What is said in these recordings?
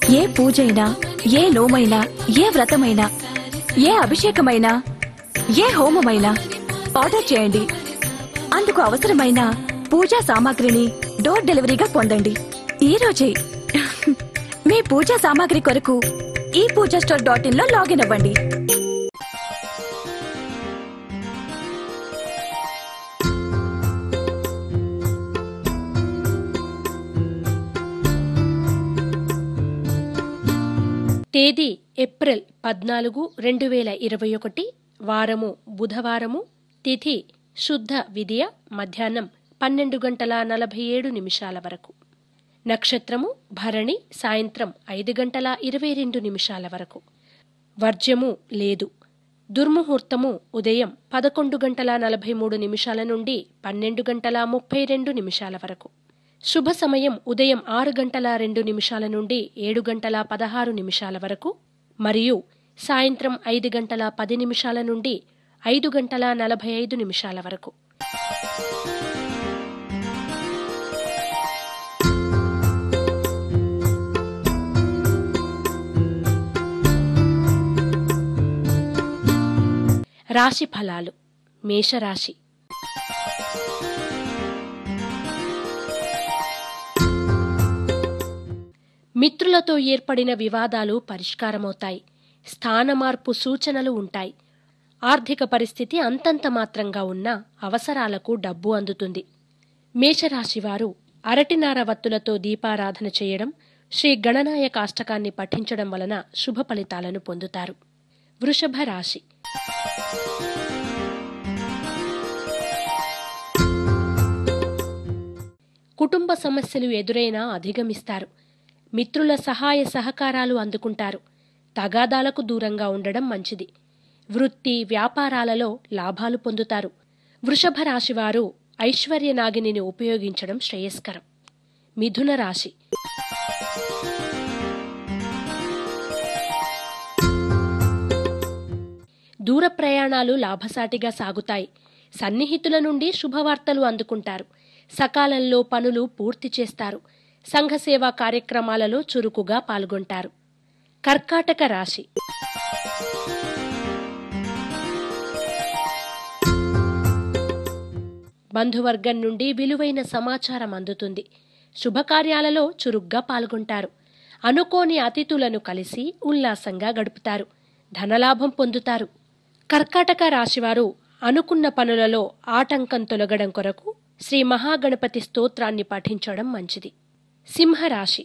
ఏ పూజైనా ఏ నోమైనా ఏ వ్రతమైనా ఏ అభిషేకమైనా ఏ హోమమైనా ఆర్డర్ చేయండి అందుకు అవసరమైన పూజా సామాగ్రిని డోర్ డెలివరీగా పొందండి ఈ రోజే మీ పూజా సామాగ్రి కొరకు ఈ పూజా స్టోర్ డాట్ ఇన్ లో లాగిన్ అవ్వండి తేదీ ఏప్రిల్ పద్నాలుగు రెండు వేల ఇరవై ఒకటి వారము బుధవారము తిథి శుద్ధ విదియ మధ్యాహ్నం పన్నెండు గంటల నలభై ఏడు నిమిషాల వరకు నక్షత్రము భరణి సాయంత్రం ఐదు గంటల ఇరవై రెండు నిమిషాల వరకు వర్జ్యము లేదు దుర్ముహూర్తము ఉదయం పదకొండు గంటల నలభై మూడు నిమిషాల నుండి పన్నెండు గంటల ముప్పై రెండు నిమిషాల వరకు శుభ సమయం ఉదయం ఆరు గంటల రెండు నిమిషాల నుండి ఏడు గంటల పదహారు నిమిషాల వరకు మరియు సాయంత్రం ఐదు గంటల పది నిమిషాల నుండి ఐదు గంటల నలభై ఐదు నిమిషాల వరకు రాశి ఫలాలు మేషరాశి మిత్రులతో ఏర్పడిన వివాదాలు పరిష్కారమవుతాయి స్థాన మార్పు సూచనలు ఉంటాయి ఆర్థిక పరిస్థితి అంతంత మాత్రంగా ఉన్నా అవసరాలకు డబ్బు అందుతుంది మేషరాశివారు అరటినార వత్తులతో దీపారాధన చేయడం శ్రీ గణనాయక అష్టకాన్ని పఠించడం వలన శుభ ఫలితాలను పొందుతారు వృషభ రాశి కుటుంబ సమస్యలు ఎదురైనా అధిగమిస్తారు మిత్రుల సహాయ సహకారాలు అందుకుంటారు తగాదాలకు దూరంగా ఉండడం మంచిది వృత్తి వ్యాపారాలలో లాభాలు పొందుతారు వృషభ రాశివారు ఐశ్వర్య నాగిని ఉపయోగించడం శ్రేయస్కరం మిథున రాశి దూర ప్రయాణాలు లాభసాటిగా సాగుతాయి సన్నిహితుల నుండి శుభవార్తలు అందుకుంటారు సకాలంలో పనులు పూర్తి చేస్తారు సంఘ సేవా కార్యక్రమాలలో చురుకుగా పాల్గొంటారు కర్కాటక రాశి బంధువర్గం నుండి విలువైన సమాచారం అందుతుంది శుభకార్యాలలో చురుగ్గా పాల్గొంటారు అనుకోని అతిథులను కలిసి ఉల్లాసంగా గడుపుతారు ధనలాభం పొందుతారు కర్కాటక రాశివారు అనుకున్న పనులలో ఆటంకం తొలగడం కొరకు శ్రీ మహాగణపతి స్తోత్రాన్ని పఠించడం మంచిది సింహరాశి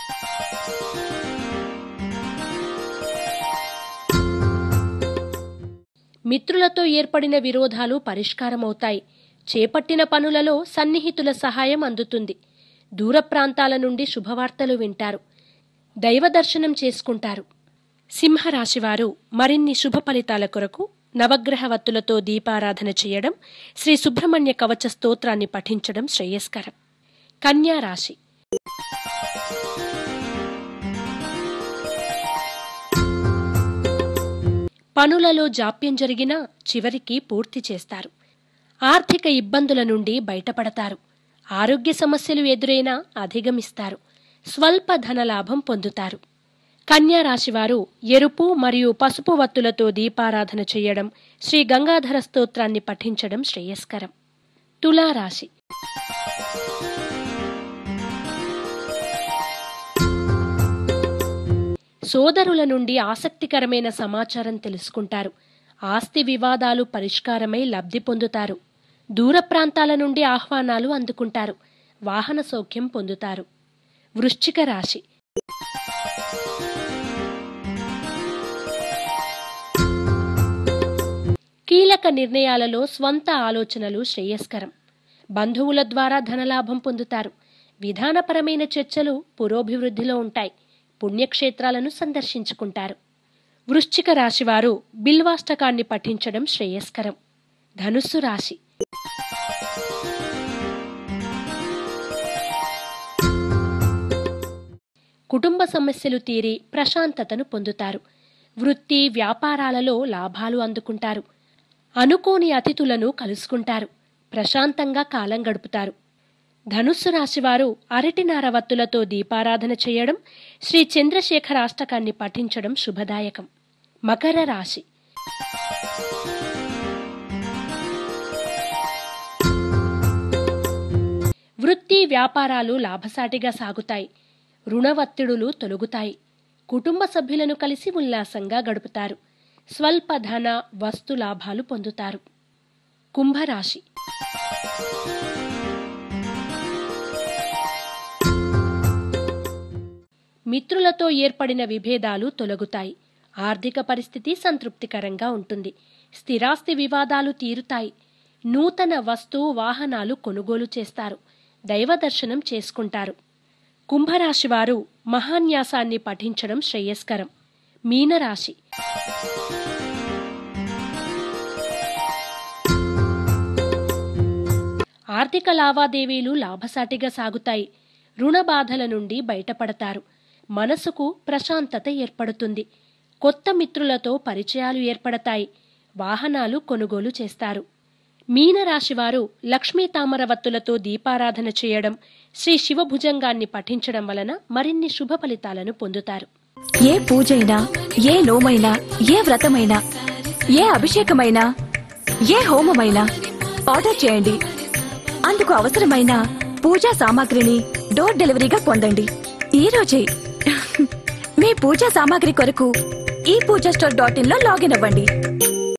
మిత్రులతో ఏర్పడిన విరోధాలు పరిష్కారమవుతాయి చేపట్టిన పనులలో సన్నిహితుల సహాయం అందుతుంది దూర ప్రాంతాల నుండి శుభవార్తలు వింటారు దైవ దర్శనం చేసుకుంటారు సింహరాశివారు మరిన్ని శుభ ఫలితాల కొరకు నవగ్రహ వత్తులతో దీపారాధన చేయడం శ్రీ సుబ్రహ్మణ్య కవచ స్తోత్రాన్ని పఠించడం శ్రేయస్కరం కన్యా రాశి పనులలో జాప్యం జరిగినా చివరికి పూర్తి చేస్తారు ఆర్థిక ఇబ్బందుల నుండి బయటపడతారు ఆరోగ్య సమస్యలు ఎదురైనా అధిగమిస్తారు స్వల్ప ధనలాభం పొందుతారు కన్యా రాశివారు ఎరుపు మరియు పసుపు వత్తులతో దీపారాధన చేయడం శ్రీ గంగాధర స్తోత్రాన్ని పఠించడం శ్రేయస్కరం తులారాశి సోదరుల నుండి ఆసక్తికరమైన సమాచారం తెలుసుకుంటారు ఆస్తి వివాదాలు పరిష్కారమై లబ్ధి పొందుతారు దూర ప్రాంతాల నుండి ఆహ్వానాలు అందుకుంటారు వాహన సౌఖ్యం పొందుతారు వృశ్చిక రాశి కీలక నిర్ణయాలలో స్వంత ఆలోచనలు శ్రేయస్కరం బంధువుల ద్వారా ధనలాభం పొందుతారు విధానపరమైన చర్చలు పురోభివృద్ధిలో ఉంటాయి పుణ్యక్షేత్రాలను సందర్శించుకుంటారు వృశ్చిక రాశివారు బిల్వాష్టకాన్ని పఠించడం శ్రేయస్కరం ధనుస్సు రాశి కుటుంబ సమస్యలు తీరి ప్రశాంతతను పొందుతారు వృత్తి వ్యాపారాలలో లాభాలు అందుకుంటారు అనుకోని అతిథులను కలుసుకుంటారు ప్రశాంతంగా కాలం గడుపుతారు ధనుస్సు రాశివారు అరటినార వత్తులతో దీపారాధన చేయడం శ్రీ చంద్రశేఖర అష్టకాన్ని పఠించడం శుభదాయకం మకర రాశి వృత్తి వ్యాపారాలు లాభసాటిగా సాగుతాయి రుణ ఒత్తిడులు తొలగుతాయి కుటుంబ సభ్యులను కలిసి ఉల్లాసంగా గడుపుతారు స్వల్ప ధన వస్తు లాభాలు పొందుతారు కుంభరాశి మిత్రులతో ఏర్పడిన విభేదాలు తొలగుతాయి ఆర్థిక పరిస్థితి సంతృప్తికరంగా ఉంటుంది స్థిరాస్తి వివాదాలు తీరుతాయి నూతన వస్తు వాహనాలు కొనుగోలు చేస్తారు దైవ దర్శనం చేసుకుంటారు కుంభరాశి వారు మహాన్యాసాన్ని పఠించడం శ్రేయస్కరం మీనరాశి ఆర్థిక లావాదేవీలు లాభసాటిగా సాగుతాయి రుణ బాధల నుండి బయటపడతారు మనసుకు ప్రశాంతత ఏర్పడుతుంది కొత్త మిత్రులతో పరిచయాలు ఏర్పడతాయి వాహనాలు కొనుగోలు చేస్తారు మీనరాశివారు లక్ష్మీ తామరవత్తులతో దీపారాధన చేయడం శ్రీ శివభుజంగాన్ని పఠించడం వలన మరిన్ని శుభ ఫలితాలను పొందుతారు ఏ పూజైనా ఏ నోమైనా ఏ వ్రతమైనా ఏ అభిషేకమైనా ఏ హోమమైనా ఆర్డర్ చేయండి అందుకు అవసరమైన పూజా సామాగ్రిని డోర్ డెలివరీగా పొందండి ఈ రోజే మీ పూజా సామాగ్రి కొరకు ఈ పూజా స్టోర్ డాట్ ఇన్ లో లాగిన్ అవ్వండి